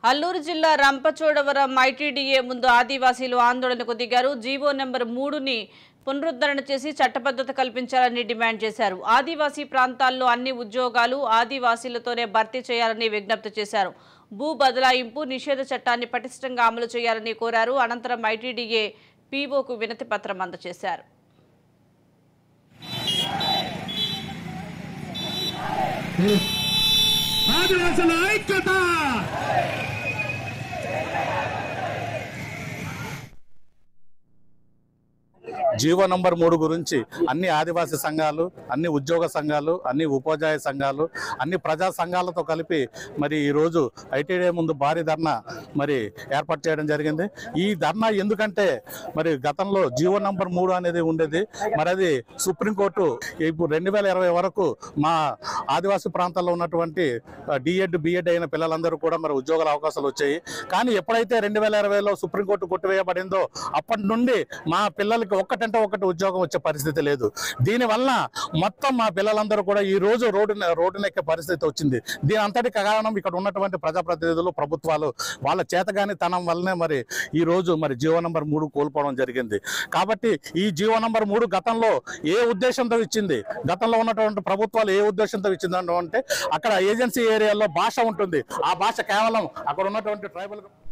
అల్లూరు జిల్లా రంపచోడవరం ఐటీడీఏ ముందు ఆదివాసీలు ఆందోళనకు దిగారు జీవో నెంబర్ మూడుని పునరుద్ధరణ చేసి చట్టబద్ధత కల్పించాలని డిమాండ్ చేశారు ఆదివాసీ ప్రాంతాల్లో అన్ని ఉద్యోగాలు ఆదివాసీలతోనే భర్తీ చేయాలని విజ్ఞప్తి చేశారు భూ బదలాయింపు నిషేధ చట్టాన్ని పటిష్టంగా అమలు చేయాలని కోరారు అనంతరం ఐటీడీఏ పీఓకు వినతి పత్రం అందజేశారు ఆదివాసుల ఐక్యత జీవో నంబర్ మూడు గురించి అన్ని ఆదివాసీ సంఘాలు అన్ని ఉద్యోగ సంఘాలు అన్ని ఉపాధ్యాయ సంఘాలు అన్ని ప్రజా సంఘాలతో కలిపి మరి ఈరోజు ఐటీడీ ముందు భారీ ధర్నా మరి ఏర్పాటు చేయడం జరిగింది ఈ ధర్నా ఎందుకంటే మరి గతంలో జీవో నంబర్ మూడు అనేది ఉండేది మరి అది సుప్రీంకోర్టు ఇప్పుడు రెండు వేల ఇరవై వరకు మా ఆదివాసీ ప్రాంతాల్లో ఉన్నటువంటి డిఎడ్ బిఎడ్ అయిన పిల్లలందరూ కూడా మరి ఉద్యోగాల అవకాశాలు వచ్చాయి కానీ ఎప్పుడైతే రెండు వేల ఇరవైలో సుప్రీంకోర్టు కొట్టివేయబడిందో అప్పటి నుండి మా పిల్లలకి ఒక్కటంటే ఒకటి ఉద్యోగం వచ్చే పరిస్థితి లేదు దీనివల్ల మొత్తం మా పిల్లలందరూ కూడా ఈ రోజు రోడ్డు రోడ్డునెక్కే పరిస్థితి వచ్చింది దీని అంతటి కారణం ఇక్కడ ఉన్నటువంటి ప్రజాప్రతినిధులు ప్రభుత్వాలు వాళ్ళ చేతగాని తనం వల్లనే మరి ఈ రోజు మరి జీవో నంబర్ మూడు కోల్పోవడం జరిగింది కాబట్టి ఈ జీవో నంబర్ మూడు గతంలో ఏ ఉద్దేశంతో ఇచ్చింది గతంలో ఉన్నటువంటి ప్రభుత్వాలు ఏ ఉద్దేశంతో ఇచ్చింది అంటే అక్కడ ఏజెన్సీ ఏరియాలో భాష ఉంటుంది ఆ భాష కేవలం అక్కడ ఉన్నటువంటి ట్రైబల్